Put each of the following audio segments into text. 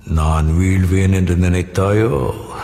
நான் வீழ்வேன் என்று நினைத்தாயோ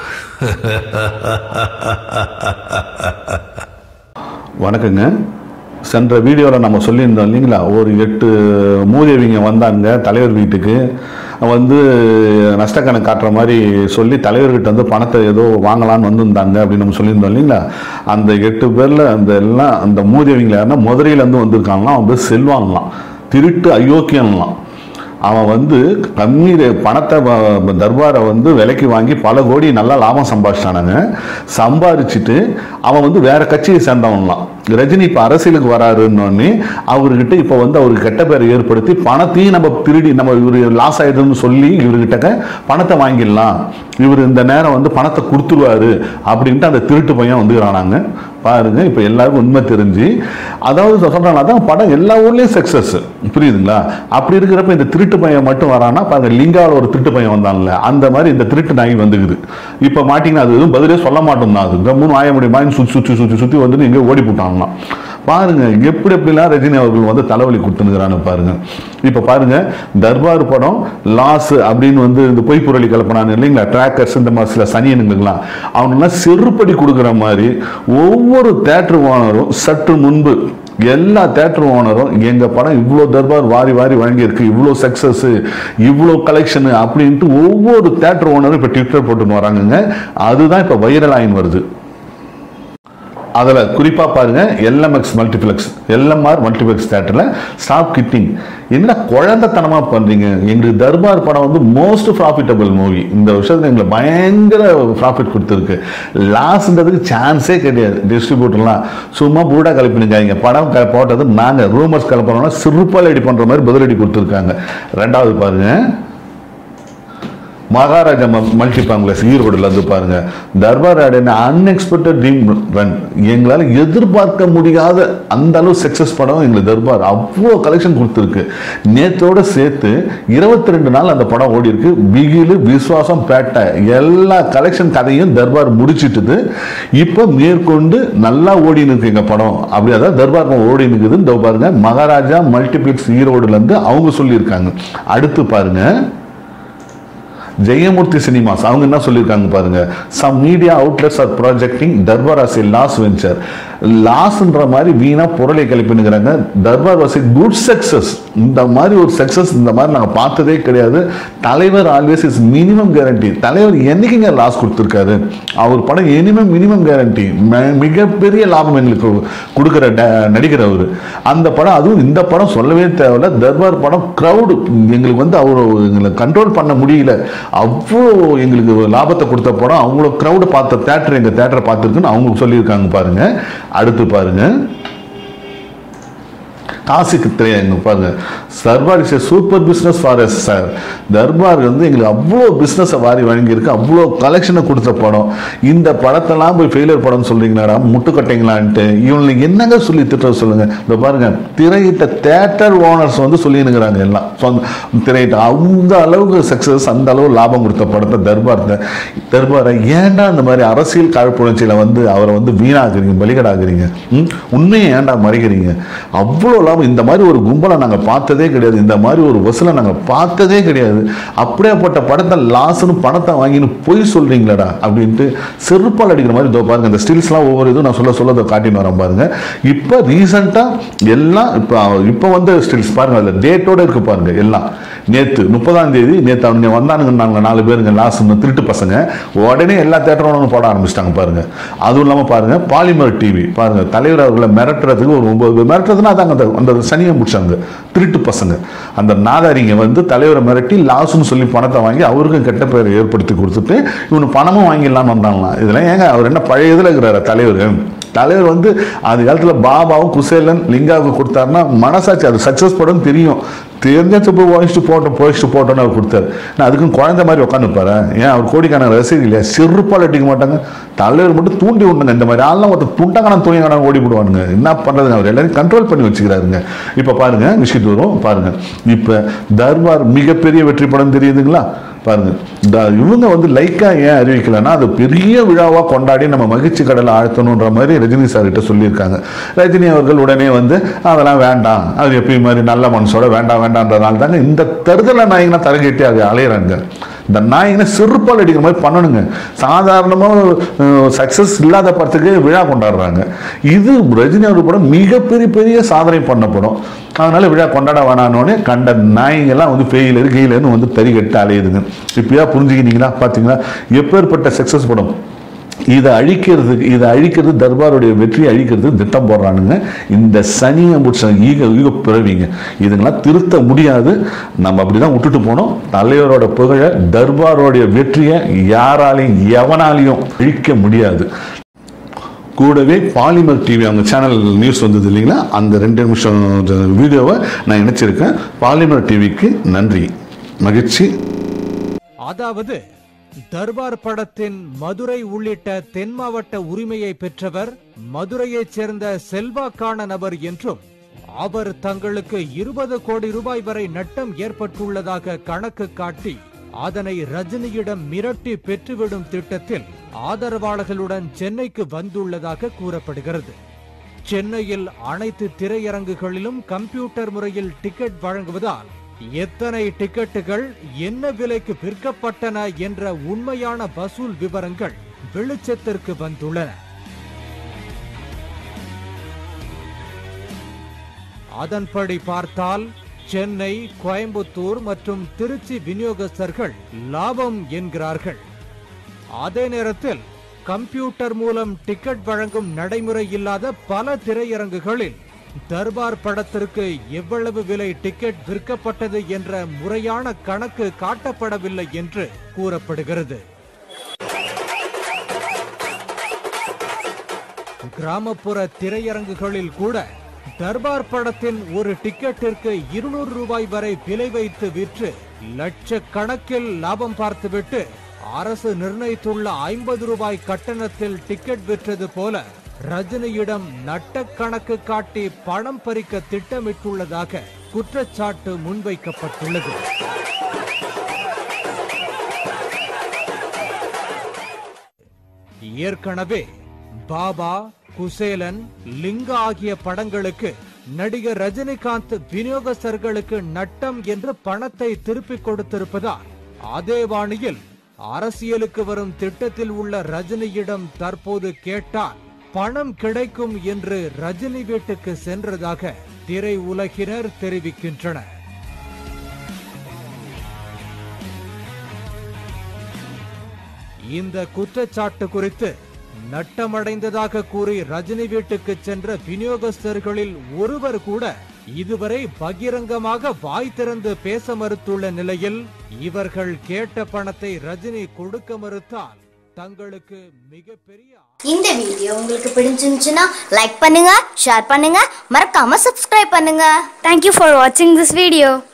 வணக்கங்க சென்ற வீடியோவில் நம்ம சொல்லியிருந்தோம் இல்லைங்களா ஒரு எட்டு மூதேவிங்க வந்தாங்க தலைவர் வீட்டுக்கு வந்து நஷ்டக்கணக்கு காட்டுற மாதிரி சொல்லி தலைவர்கிட்ட வந்து பணத்தை ஏதோ வாங்கலாம்னு வந்திருந்தாங்க அப்படின்னு நம்ம சொல்லியிருந்தோம் இல்லைங்களா அந்த எட்டு பேரில் அந்த எல்லாம் அந்த மூதேவிங்கள யாருன்னா மதுரையிலேருந்து வந்திருக்காங்களாம் அவன் பேர் செல்வாங்களாம் திருட்டு அயோக்கியன்லாம் அவன் வந்து கம்மி ரே- பணத்தை வ- தர்பாரை வந்து விலைக்கு வாங்கி பல கோடி நல்லா லாபம் சம்பாதிச்சிட்டானுங்க சம்பாதிச்சுட்டு அவன் வந்து வேற கட்சியை சேர்ந்தவன்லாம் ரஜினி இப்போ அரசியலுக்கு வராருன்னொடனே அவர்கிட்ட இப்போ வந்து அவருக்கு கெட்ட பேரை ஏற்படுத்தி பணத்தையும் நம்ம திருடி நம்ம இவர் லாஸ் ஆயிடுதுன்னு சொல்லி இவர்கிட்ட பணத்தை வாங்கிடலாம் இவர் இந்த நேரம் வந்து பணத்தை கொடுத்துருவாரு அப்படின்ட்டு அந்த திருட்டு பையன் வந்துக்கிறானாங்க பாருங்க இப்போ எல்லாருக்கும் உண்மை தெரிஞ்சு அதாவது சொல்றாங்க அதான் படம் எல்லா ஊர்லயும் சக்சஸ் புரியுதுங்களா அப்படி இருக்கிறப்ப இந்த திருட்டு பையன் மட்டும் வரானா பாருங்க லிங்காவில் ஒரு திருட்டு பையன் வந்தான்ல அந்த மாதிரி இந்த திருட்டு நாய் வந்துக்குது இப்போ மாட்டிங்கன்னா அது எதுவும் பதிலே சொல்ல மாட்டோம் தான் அது கம்முன்னு ஆய முடியுமான்னு சுற்றி சுற்றி சுற்றி சுற்றி வந்துட்டு இங்கே ஓடி போட்டாங்களாம் பாருங்க எப்படி எப்படிலாம் ரஜினி அவர்கள் வந்து தலைவலி கொடுத்துனுங்கிறான்னு பாருங்க இப்போ பாருங்க தர்பார் படம் லாஸ் அப்படின்னு வந்து இந்த பொய் புரளி கலப்பினாங்க இல்லைங்களா ட்ராக்கர்ஸ் இந்த மாதிரி சில சனியனுங்களாம் அவனுங்களாம் செருப்படி கொடுக்குற மாதிரி ஒவ்வொரு தேட்டர் ஓனரும் சற்று முன்பு எல்லா தேட்டர் ஓனரும் எங்க படம் இவ்வளோ தர்பார் வாரி வாரி வழங்கியிருக்கு இவ்வளோ சக்சஸ் இவ்வளோ கலெக்ஷன் அப்படின்ட்டு ஒவ்வொரு தேட்டர் ஓனரும் இப்போ ட்விட்டர் போட்டுன்னு வராங்கங்க அதுதான் இப்போ வைரல் ஆயின் வருது அதில் குறிப்பாக பாருங்க எல்எம்எக்ஸ் மல்டிப்ளெக்ஸ் எல்எம்ஆர் மல்டிப்ளெக்ஸ் தேட்டரில் ஸ்டாப் கிட்டிங் என்ன குழந்தைத்தனமாக பண்ணுறீங்க எங்களுக்கு தர்பார் படம் வந்து மோஸ்ட் ப்ராஃபிட்டபிள் மூவி இந்த வருஷத்தில் எங்களுக்கு பயங்கர ப்ராஃபிட் கொடுத்துருக்கு லாஸ்ன்றதுக்கு சான்ஸே கிடையாது டிஸ்ட்ரிபியூட்டர்லாம் சும்மா பூடா கலப்பினுக்காங்க படம் க- போட்டது நாங்கள் ரூமர்ஸ் கலப்புறோம்னா சிறுப்பால் அடி பண்ணுற மாதிரி பதிலடி கொடுத்துருக்காங்க ரெண்டாவது பாருங்க மகாராஜா மல்டி காம்ப்ளெக்ஸ் ஈரோடுல இருந்து பாருங்க தர்பார் ஆடின அன்எக்ஸ்பெக்டட் டீம் ரன் எங்களால் எதிர்பார்க்க முடியாத அந்த அளவு சக்சஸ் படம் எங்களுக்கு தர்பார் அவ்வளோ கலெக்ஷன் கொடுத்துருக்கு நேத்தோட சேர்த்து இருபத்தி ரெண்டு நாள் அந்த படம் ஓடி இருக்கு பிகிலு விஸ்வாசம் பேட்டை எல்லா கலெக்ஷன் கதையும் தர்பார் முடிச்சிட்டுது இப்போ மேற்கொண்டு நல்லா ஓடி இருக்கு எங்க படம் அப்படி அதாவது தர்பார் படம் ஓடி இருக்குது இந்த பாருங்க மகாராஜா மல்டிபிளெக்ஸ் ஈரோடுல இருந்து அவங்க சொல்லியிருக்காங்க அடுத்து பாருங்க ஜெயமூர்த்தி சினிமாஸ் அவங்க என்ன சொல்லியிருக்காங்க பாருங்க some media outlets are projecting Darbar as a loss venture லாஸ்ன்ற மாதிரி வீணா பொருளை கிளப்பினுங்கிறாங்க Darbar was a good success இந்த மாதிரி ஒரு சக்சஸ் இந்த மாதிரி நாங்கள் பார்த்ததே கிடையாது தலைவர் ஆல்வேஸ் இஸ் மினிமம் கேரண்டி தலைவர் என்னைக்குங்க லாஸ் கொடுத்துருக்காரு அவர் படம் இனிமே மினிமம் கேரண்டி மிகப்பெரிய லாபம் எங்களுக்கு கொடுக்குற ட- நடிகர் அவர் அந்த படம் அதுவும் இந்த படம் சொல்லவே தேவையில்ல தர்பார் படம் க்ரௌடு எங்களுக்கு வந்து அவர் எங்களை கண்ட்ரோல் பண்ண முடியல அவ்வளோ எங்களுக்கு லாபத்தை கொடுத்த படம் அவங்கள க்ரௌடு பார்த்த தேட்டர் எங்கள் தேட்டரை பார்த்துருக்குன்னு அவங்க சொல்லியிருக்காங்க பாருங்க அடுத்து பாருங்க காசுக்கு தெரியாது பாருங்க Darbar is super business for us sir Darbar வந்து எங்களுக்கு அவ்வளோ பிஸ்னஸை வாரி வழங்கியிருக்கு அவ்வளோ கலெக்ஷனை கொடுத்த படம் இந்த படத்தெல்லாம் போய் ஃபெயிலியர் படம்னு சொல்றீங்களாடா முட்டுக்கட்டைங்களான்ட்டு இவங்களுக்கு என்னங்க சொல்லி திட்ட சொல்லுங்க இந்த பாருங்க திரையிட்ட தேட்டர் ஓனர்ஸ் வந்து சொல்லினுங்கிறாங்க எல்லாம் சொந்த திரையிட்ட அந்த அளவுக்கு சக்ஸஸ் அந்த அளவு லாபம் கொடுத்த படத்தை தர்பார் தர்பாரை ஏன்டா இந்த மாதிரி அரசியல் காழ்ப்புணர்ச்சியில் வந்து அவரை வந்து வீணாக்குறீங்க பலிகடாக்குறீங்க ம்? உண்மையை ஏன்டா மறைக்கிறீங்க அவ்வளோ லாபம் இந்த மாதிரி ஒரு கும்பலை நாங்கள் பார்த்ததே கிடையாது இந்த மாதிரி ஒரு வசூலை நாங்கள் பார்த்ததே கிடையாது அப்படியேப்பட்ட படத்தை லாஸ்னு பணத்தை வாங்கின்னு பொய் சொல்றீங்களாடா அப்படின்ட்டு செருப்பால் அடிக்கிற மாதிரி இதோ பாருங்க இந்த ஸ்டில்ஸ்லாம் ஒவ்வொரு இதுவும் நான் சொல்ல சொல்ல இதோ காட்டின்னு வரேன் பாருங்க இப்போ ரீசெண்டாக எல்லாம் இப்போ இப்போ வந்து ஸ்டில்ஸ் பாருங்க அதில் டேட்டோட இருக்கு பாருங்க எல்லாம் நேற்று முப்பதாம் தேதி நேற்று அவங்க வந்தானுங்க நாங்கள் நாலு பேருங்க லாஸ்ட் திருட்டு பசங்க உடனே எல்லா தேட்டரும் போட ஆரம்பிச்சிட்டாங்க பாருங்க அதுவும் இல்லாமல் பாருங்க பாலிமர் டிவி பாருங்க தலைவர் அவர்களை மிரட்டுறதுக்கு ஒரு ஒன்பது பேர் மிரட்டுறதுன்னா அதாங்க அந்த அந்த சனியை முடிச்சாங்க திருட்டு பசங்க அந்த நாதாரிங்க வந்து தலைவரை மிரட்டி லாஸ்ன்னு சொல்லி பணத்தை வாங்கி அவருக்கும் கெட்ட பேரை ஏற்படுத்தி கொடுத்துட்டு இவனு பணமும் வாங்கிடலாம்னு வந்தாங்களாம் இதெல்லாம் ஏங்க அவர் என்ன பழைய இதில் இருக்கிறாரு தலைவர் தலைவர் வந்து அந்த காலத்தில் பாபாவும் குசேலன் லிங்காவுக்கு கொடுத்தாருன்னா மனசாட்சி அது சக்ஸஸ் படம் தெரியும் தெரிஞ்ச போய் வாங்கிட்டு போட்டோம் போயிட்டு போட்டோன்னு அவர் கொடுத்தாரு நான் அதுக்கும் குழந்தை மாதிரி உட்காந்துப்பாரு ஏன் அவர் கோடிக்கான ரசிகர் இல்லையா செருப்பால் அடிக்க மாட்டாங்க தலைவர் மட்டும் தூண்டி விடணுங்க இந்த மாதிரி ஆள்லாம் ஒருத்தர் துண்டக்கான துணியக்கான ஓடி விடுவானுங்க என்ன பண்ணுறதுங்க அவர் எல்லாரையும் கண்ட்ரோல் பண்ணி வச்சுக்கிறாருங்க இப்போ பாருங்க விஷயத்து வரும் பாருங்க இப்போ தர்பார் மிகப்பெரிய வெற்றி படம் தெரியுதுங்களா பாருங்க இந்த இவங்க வந்து லைக்கா ஏன் அறிவிக்கலைன்னா அது பெரிய விழாவா கொண்டாடி நம்ம மகிழ்ச்சி கடலை ஆழ்த்தணுன்ற மாதிரி ரஜினி சார் கிட்ட சொல்லியிருக்காங்க ரஜினி அவர்கள் உடனே வந்து அதெல்லாம் வேண்டாம் அது எப்பயும் மாதிரி நல்ல மனசோட வேண்டாம் வேண்டாம்ன்றதுனால தாங்க இந்த தருதலை நாயகனா தரங்கட்டி அது அலையிறாங்க இந்த நாய்ங்கன்னா செருப்பால் அடிக்கிற மாதிரி பண்ணணுங்க சாதாரணமாக சக்ஸஸ் இல்லாத படத்துக்கு விழா கொண்டாடுறாங்க இது ரஜினி அவர் படம் மிகப்பெரிய பெரிய சாதனை பண்ண படம் அதனால விழா கொண்டாட வேணானோடனே கண்ட நாய்ங்கெல்லாம் வந்து ஃபெயிலர் கெயிலர்னு வந்து தறி கட்டு அலையுதுங்க இப்பயா புரிஞ்சுக்கினீங்களா பார்த்தீங்களா எப்பேற்பட்ட சக்ஸஸ் படம் இதை அழிக்கிறதுக்கு இதை அழிக்கிறது தர்பாருடைய வெற்றியை அழிக்கிறதுக்கு திட்டம் போடுறானுங்க இந்த சனியை முடிச்ச ஈக ஈக பிறவிங்க இதுங்கெல்லாம் திருத்த முடியாது நம்ம அப்படிதான் விட்டுட்டு போனோம் தலைவரோட புகழை தர்பாரோடைய வெற்றியை யாராலையும் எவனாலையும் அழிக்க முடியாது கூடவே பாலிமர் டிவி அவங்க சேனல் நியூஸ் வந்தது இல்லைங்களா அந்த ரெண்டு நிமிஷம் வீடியோவை நான் இணைச்சிருக்கேன் பாலிமர் டிவிக்கு நன்றி மகிழ்ச்சி அதாவது தர்பார் படத்தின் மதுரை உள்ளிட்ட தென் மாவட்ட உரிமையை பெற்றவர் மதுரையைச் சேர்ந்த செல்வாக்கான நபர் என்றும் அவர் தங்களுக்கு இருபது கோடி ரூபாய் வரை நட்டம் ஏற்பட்டுள்ளதாக கணக்கு காட்டி அதனை ரஜினியிடம் மிரட்டி பெற்றுவிடும் திட்டத்தில் ஆதரவாளர்களுடன் சென்னைக்கு வந்துள்ளதாக கூறப்படுகிறது சென்னையில் அனைத்து திரையரங்குகளிலும் கம்ப்யூட்டர் முறையில் டிக்கெட் வழங்குவதால் எத்தனை டிக்கெட்டுகள் என்ன விலைக்கு விற்கப்பட்டன என்ற உண்மையான வசூல் விவரங்கள் வெளிச்சத்திற்கு வந்துள்ளன அதன்படி பார்த்தால் சென்னை கோயம்புத்தூர் மற்றும் திருச்சி விநியோகஸ்தர்கள் லாபம் என்கிறார்கள் அதே நேரத்தில் கம்ப்யூட்டர் மூலம் டிக்கெட் வழங்கும் நடைமுறை இல்லாத பல திரையரங்குகளில் தர்பார் படத்திற்கு எவ்வளவு விலை டிக்கெட் விற்கப்பட்டது என்ற முறையான கணக்கு காட்டப்படவில்லை என்று கூறப்படுகிறது கிராமப்புற திரையரங்குகளில் கூட தர்பார் படத்தின் ஒரு டிக்கெட்டிற்கு இருநூறு ரூபாய் வரை விலை வைத்து விற்று லட்சக்கணக்கில் லாபம் பார்த்துவிட்டு அரசு நிர்ணயித்துள்ள ஐம்பது ரூபாய் கட்டணத்தில் டிக்கெட் விற்றது போல ரஜினியிடம் நட்டக்கணக்கு காட்டி பணம் பறிக்க திட்டமிட்டுள்ளதாக குற்றச்சாட்டு முன்வைக்கப்பட்டுள்ளது ஏற்கனவே பாபா குசேலன் லிங்கா ஆகிய படங்களுக்கு நடிகர் ரஜினிகாந்த் விநியோகஸ்தர்களுக்கு நட்டம் என்று பணத்தை திருப்பிக் கொடுத்திருப்பதால் அதே வாணியில் அரசியலுக்கு வரும் திட்டத்தில் உள்ள ரஜினியிடம் தற்போது கேட்டால் பணம் கிடைக்கும் என்று ரஜினி வீட்டுக்கு சென்றதாக திரை உலகினர் தெரிவிக்கின்றனர் இந்த குற்றச்சாட்டு குறித்து நட்டமடைந்ததாக கூறி ரஜினி வீட்டுக்கு சென்ற விநியோகஸ்தர்களில் ஒருவர் கூட இதுவரை பகிரங்கமாக வாய் திறந்து பேச மறுத்துள்ள நிலையில் இவர்கள் கேட்ட பணத்தை ரஜினி கொடுக்க மறுத்தால் தங்களுக்கு மிகப்பெரிய இந்த வீடியோ உங்களுக்கு பிடிச்சிருந்துச்சுன்னா லைக் பண்ணுங்க ஷேர் பண்ணுங்க மறக்காம சப்ஸ்கிரைப் பண்ணுங்க Thank you for watching this video.